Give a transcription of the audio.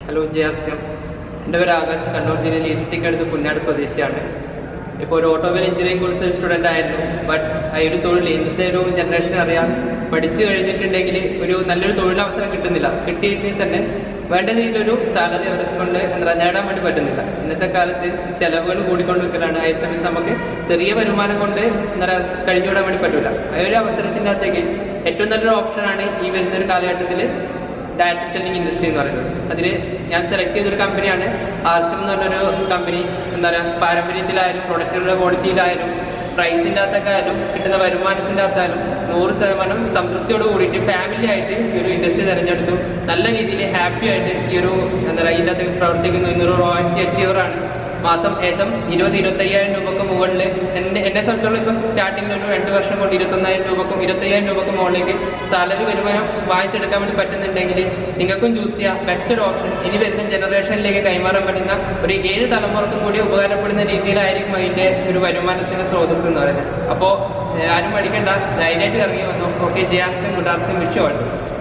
hello J R C M എൻ്റെ പേര് ആകാശ് കണ്ണൂർ ജില്ലയിൽ ഇരിട്ടിക്കടുത്ത് പുന്നാട് സ്വദേശിയാണ് ഇപ്പോൾ ഒരു ഓട്ടോമൊബൈൽ എഞ്ചിനീയറിംഗ് കോഴ്സ് സ്റ്റുഡൻ്റ് ആയിരുന്നു ബട്ട് ഈ ഒരു തൊഴിൽ ഇന്നത്തെ ഒരു ജനറേഷൻ അറിയാം പഠിച്ചു കഴിഞ്ഞിട്ടുണ്ടെങ്കിൽ ഒരു നല്ലൊരു തൊഴിലവസരം കിട്ടുന്നില്ല കിട്ടിയിട്ട് തന്നെ വേണ്ട രീതിയിലൊരു സാലറി അവരെ കൊണ്ട് എന്താ നേടാൻ വേണ്ടി പറ്റുന്നില്ല ഇന്നത്തെ കാലത്ത് ചെലവുകൾ കൂടിക്കൊണ്ടിരിക്കലാണ് ആ സമയത്ത് നമുക്ക് ചെറിയ വരുമാനം കൊണ്ട് എന്താ പറയുക കഴിഞ്ഞുവിടാൻ വേണ്ടി പറ്റില്ല ആ ഒരു അവസരത്തിൻ്റെ അകത്തേക്ക് ഏറ്റവും നല്ലൊരു ഓപ്ഷനാണ് ഈ വരുന്ന ഒരു കാലഘട്ടത്തിൽ ഡയറക്ട് സെല്ലിംഗ് ഇൻഡസ്ട്രി എന്ന് പറയുന്നത് അതിൽ ഞാൻ സെലക്ട് ചെയ്തൊരു കമ്പനിയാണ് ആർസിം എന്ന് പറഞ്ഞൊരു കമ്പനി എന്താ പറയുക പാരമ്പര്യത്തിലായാലും പ്രൊഡക്റ്റുകളുടെ ക്വാളിറ്റിയിലായാലും പ്രൈസിൻ്റെ അകത്തൊക്കെ ആയാലും കിട്ടുന്ന വരുമാനത്തിൻ്റെ അകത്തായാലും നൂറ് ശതമാനം സംതൃപ്തിയോട് കൂടിയിട്ട് ഫാമിലി ആയിട്ട് ഈ ഒരു ഇൻഡസ്ട്രി തിരഞ്ഞെടുത്തു നല്ല രീതിയിൽ ഹാപ്പി ആയിട്ട് ഈ ഒരു എന്താ പറയുക ഇതിൻ്റെ അകത്ത് പ്രവർത്തിക്കുന്നു ഇന്നൊരു റോയൽറ്റി അച്ചീവറാണ് മാസം ഏകദേശം ഇരുപത് ഇരുപത്തയ്യായിരം രൂപക്ക് മുകളിൽ എന്നെ എന്നെ സംബന്ധിച്ചോളം ഇപ്പോൾ സ്റ്റാർട്ടിങ്ങിൽ ഒരു രണ്ട് വർഷം കൊണ്ട് ഇരുപത്തൊന്നായിരം രൂപക്കും ഇരുപത്തയ്യായിരം രൂപക്ക് മുകളിലേക്ക് സാലറി വരുമാനം വാങ്ങിച്ചെടുക്കാൻ വേണ്ടി പറ്റുന്നുണ്ടെങ്കിൽ നിങ്ങൾക്കും ചൂസ് ചെയ്യാം ബെസ്റ്റ് ഒരു ഓപ്ഷൻ ഇനി വരുന്ന ജനറേഷനിലേക്ക് കൈമാറാൻ പറ്റുന്ന ഒരു ഏഴ് തലമുറക്കും കൂടി ഉപകാരപ്പെടുന്ന രീതിയിലായിരിക്കും അതിൻ്റെ ഒരു വരുമാനത്തിൻ്റെ സ്രോതസ് എന്ന് പറയുന്നത് അപ്പോൾ ആരും പഠിക്കേണ്ട ധൈര്യമായിട്ട് ഇറങ്ങി വന്നു ഓക്കെ ജെ ആർ സിയും ഗുഡ് ആർ സിയും വിഷു ഓൾ ദി ബെസ്റ്റ്